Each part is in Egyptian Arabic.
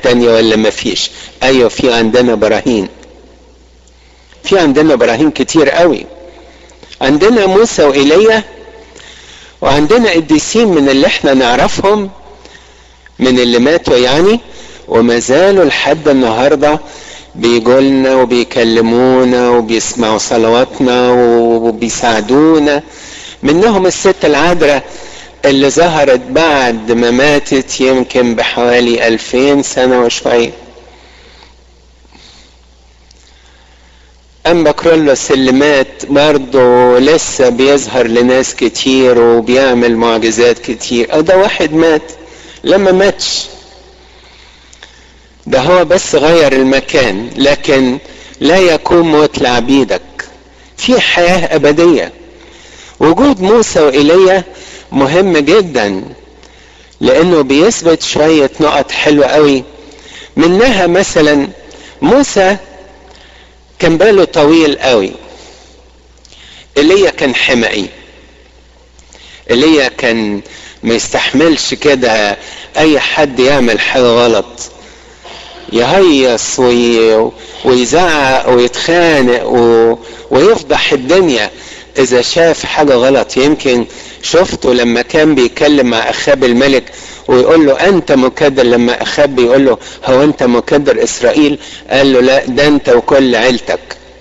تانية ولا ما فيش ايوه في عندنا براهين في عندنا براهين كتير قوي عندنا موسى وإيليا وعندنا قديسين من اللي احنا نعرفهم من اللي ماتوا يعني وما زالوا لحد النهارده بيجوا لنا وبيكلمونا وبيسمعوا صلواتنا وبيساعدونا منهم الست العذراء اللي ظهرت بعد ما ماتت يمكن بحوالي ألفين سنة وشوية أما كرولوس اللي مات برضه لسه بيظهر لناس كتير وبيعمل معجزات كتير أو ده واحد مات لما ماتش ده هو بس غير المكان لكن لا يكون موت لعبيدك في حياة أبدية وجود موسى وإيليا مهم جدا لأنه بيثبت شوية نقط حلوة قوي منها مثلا موسى كان باله طويل قوي ايليا كان حمقي ايليا كان ما يستحملش كده اي حد يعمل حاجه غلط يهيص وي... ويزعق ويتخانق و... ويفضح الدنيا اذا شاف حاجه غلط يمكن شفته لما كان بيتكلم مع اخاب الملك ويقول له انت مكدر لما اخاب بيقول له هو انت مكدر اسرائيل قال له لا ده انت وكل عيلتك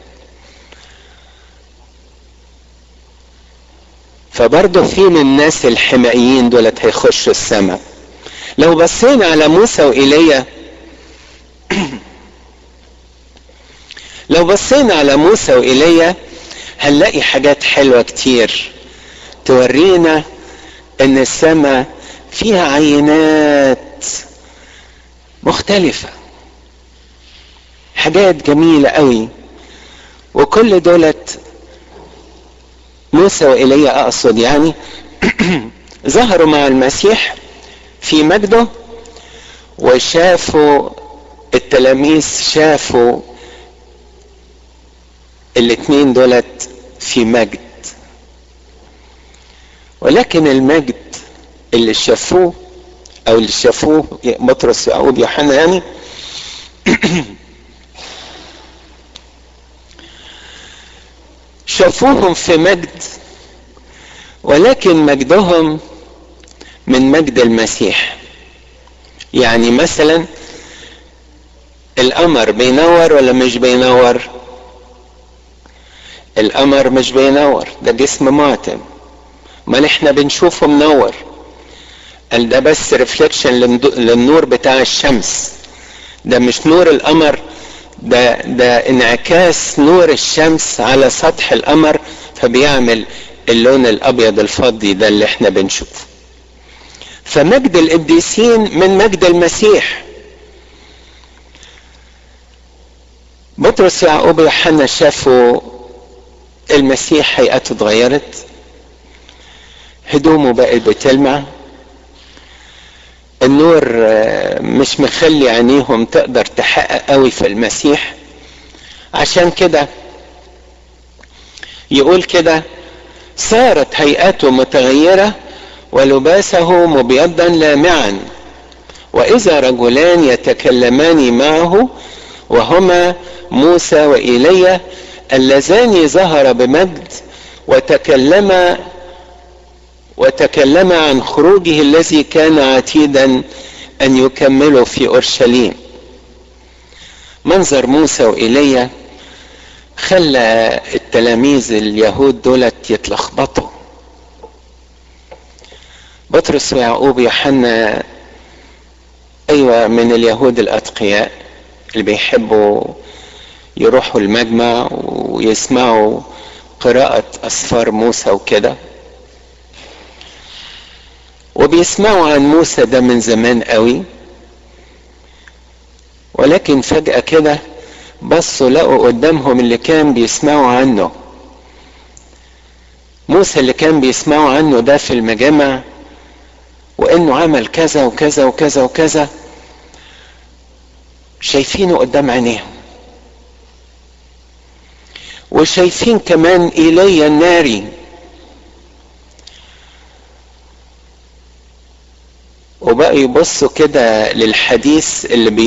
فبرضه في من الناس الحمائيين دولت هيخشوا السماء لو بصينا على موسى وإيليا لو بصينا على موسى وإيليا هنلاقي حاجات حلوة كتير تورينا ان السماء فيها عينات مختلفة حاجات جميلة قوي وكل دولت موسى وإيليا أقصد يعني ظهروا مع المسيح في مجده وشافوا التلاميذ شافوا الاتنين دولت في مجد ولكن المجد اللي شافوه او اللي شافوه بطرس يعقوب يوحنا يعني شافوهم في مجد ولكن مجدهم من مجد المسيح يعني مثلا القمر بينور ولا مش بينور القمر مش بينور ده جسم معتم ما احنا بنشوفه منور قال ده بس ريفليكشن للنور بتاع الشمس ده مش نور القمر ده ده انعكاس نور الشمس على سطح القمر فبيعمل اللون الابيض الفضي ده اللي احنا بنشوفه فمجد القديسين من مجد المسيح بطرس يعقوب ويوحنا شافوا المسيح هيئته اتغيرت هدومه بقت بتلمع النور مش مخلي عينيهم تقدر تحقق قوي في المسيح عشان كده يقول كده صارت هيئته متغيرة ولباسه مبيضا لامعا وإذا رجلان يتكلمان معه وهما موسى وإيليا اللذان ظهر بمجد وتكلما وتكلم عن خروجه الذي كان عتيدا ان يكمله في اورشليم منظر موسى وايليا خلى التلاميذ اليهود دولت يتلخبطوا بطرس ويعقوب يوحنا ايوه من اليهود الاتقياء اللي بيحبوا يروحوا المجمع ويسمعوا قراءة أسفار موسى وكده وبيسمعوا عن موسى ده من زمان قوي ولكن فجأة كده بصوا لقوا قدامهم اللي كان بيسمعوا عنه موسى اللي كان بيسمعوا عنه ده في المجامع وانه عمل كذا وكذا وكذا وكذا شايفينه قدام عينيهم وشايفين كمان ايليا الناري وبقوا يبصوا كده للحديث اللي بي